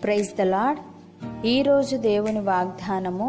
praise the lord ఈరోజు దేవుని వాగ్దానము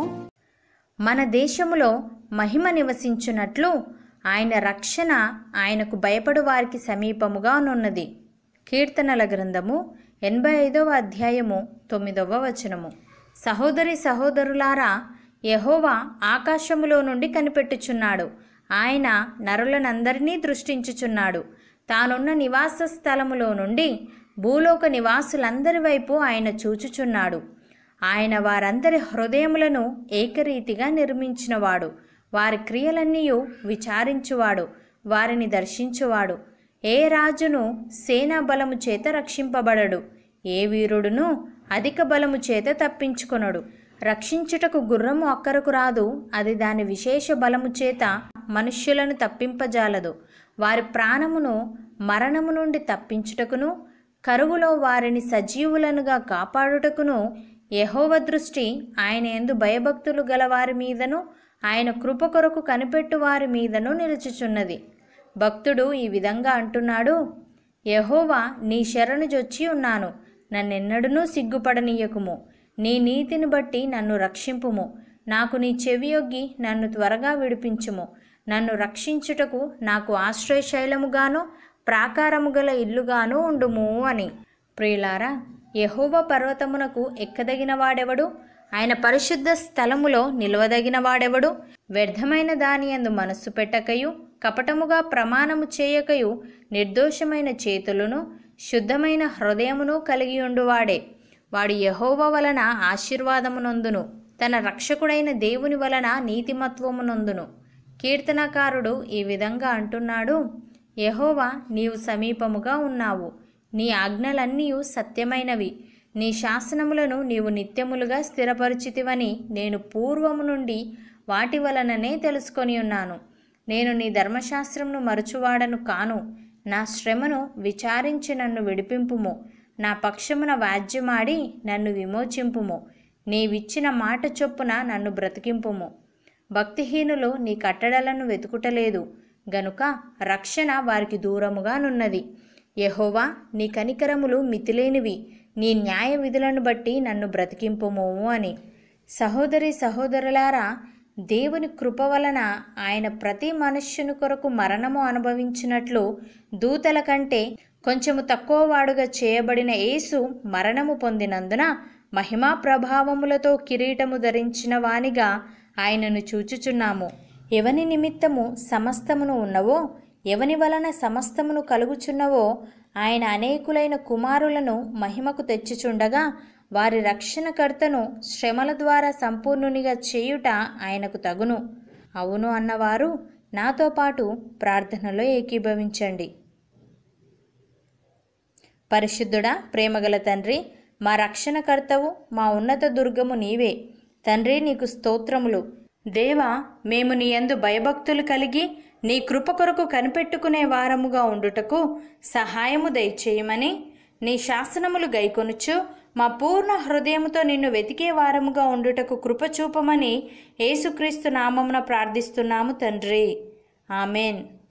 మన దేశములో మహిమ నివసించున్నట్లు ఆయన రక్షణ ఆయనకు భయపడు వారికి సమీపముగా నున్నది కీర్తనల గ్రంథము ఎనభై ఐదవ అధ్యాయము తొమ్మిదవ వచనము సహోదరి సహోదరులారా యెహోవా ఆకాశములో నుండి కనిపెట్టుచున్నాడు ఆయన నరులనందరినీ దృష్టించుచున్నాడు తానున్న నివాస స్థలములో నుండి భూలోక నివాసులందరి వైపు ఆయన చూచుచున్నాడు ఆయన వారందరి హృదయములను ఏకరీతిగా నిర్మించినవాడు వారి క్రియలన్నీ విచారించువాడు వారిని దర్శించువాడు ఏ రాజును సేనా బలము చేత రక్షింపబడడు ఏ వీరుడును అధిక బలము చేత తప్పించుకొనడు రక్షించుటకు గుర్రము అక్కరకు రాదు అది దాని విశేష బలము చేత మనుష్యులను తప్పింపజాలదు వారి ప్రాణమును మరణము నుండి తప్పించుటకును కరువులో వారిని సజీవులనుగా కాపాడుటకును యెహోవ దృష్టి ఆయన ఎందు భయభక్తులు గల వారి మీదను ఆయన కృప కొరకు కనిపెట్టు వారి మీదను నిలుచుచున్నది భక్తుడు ఈ విధంగా అంటున్నాడు యెహోవా నీ శరణు జొచ్చి ఉన్నాను నన్నెన్నడూనూ సిగ్గుపడనీయకుము నీ నీతిని బట్టి నన్ను రక్షింపుము నాకు నీ చెవియొగ్గి నన్ను త్వరగా విడిపించుము నన్ను రక్షించుటకు నాకు ఆశ్రయశైలముగాను ప్రాకారము గల ఇల్లుగాను ఉండుము అని ప్రియులారా యెహోవా పర్వతమునకు ఎక్కదగిన వాడెవడు ఆయన పరిశుద్ధ స్థలములో నిలవదగిన వాడెవడు వ్యర్థమైన దాని యందు మనస్సు పెట్టకయు కపటముగా ప్రమాణము చేయకయు నిర్దోషమైన చేతులను శుద్ధమైన హృదయమును కలిగి ఉండువాడే వాడు యెహోవా వలన ఆశీర్వాదమునొందును తన రక్షకుడైన దేవుని వలన నీతిమత్వమునొందును కీర్తనకారుడు ఈ విధంగా అంటున్నాడు యెహోవా నీవు సమీపముగా ఉన్నావు నీ ఆజ్ఞలన్నీ సత్యమైనవి నీ శాసనములను నీవు నిత్యములుగా స్థిరపరిచితివని నేను పూర్వము నుండి వాటి వలననే తెలుసుకొని ఉన్నాను నేను నీ ధర్మశాస్త్రమును మరచువాడను కాను నా శ్రమను విచారించి నన్ను విడిపింపుము నా పక్షమున వాద్యమాడి నన్ను విమోచింపుము నీవిచ్చిన మాట చొప్పున నన్ను బ్రతికింపుము భక్తిహీనులు నీ కట్టడలను వెతుకుటలేదు గనుక రక్షణ వారికి దూరముగానున్నది యెహోవా నీ కనికరములు మితిలేనివి నీ న్యాయ విధులను బట్టి నన్ను బ్రతికింపుము అని సహోదరి సహోదరులారా దేవుని కృప వలన ఆయన ప్రతి మనుష్యుని కొరకు మరణము అనుభవించినట్లు దూతల కంటే కొంచెము తక్కువ వాడుగా చేయబడిన యేసు మరణము పొందినందున మహిమా ప్రభావములతో కిరీటము ధరించిన వానిగా ఆయనను చూచుచున్నాము ఎవని నిమిత్తము సమస్తమును ఉన్నవో ఎవని వలన సమస్తమును కలుగుచున్నవో ఆయన అనేకులైన కుమారులను మహిమకు తెచ్చుచుండగా వారి రక్షణకర్తను శ్రమల ద్వారా సంపూర్ణునిగా చేయుట ఆయనకు తగును అవును అన్నవారు నాతో పాటు ప్రార్థనలో ఏకీభవించండి పరిశుద్ధుడా ప్రేమగల తండ్రి మా రక్షణకర్తవు మా ఉన్నత దుర్గము నీవే తండ్రి నీకు స్తోత్రములు దేవా మేము నీ యందు భయభక్తులు కలిగి నీ కృప కొరకు కనిపెట్టుకునే వారముగా ఉండుటకు సహాయము దయచేయమని నీ శాసనములు గైకొనుచు మా పూర్ణ హృదయముతో నిన్ను వెతికే వారముగా ఉండుటకు కృప చూపమని యేసుక్రీస్తు నామమున ప్రార్థిస్తున్నాము తండ్రి ఆమెన్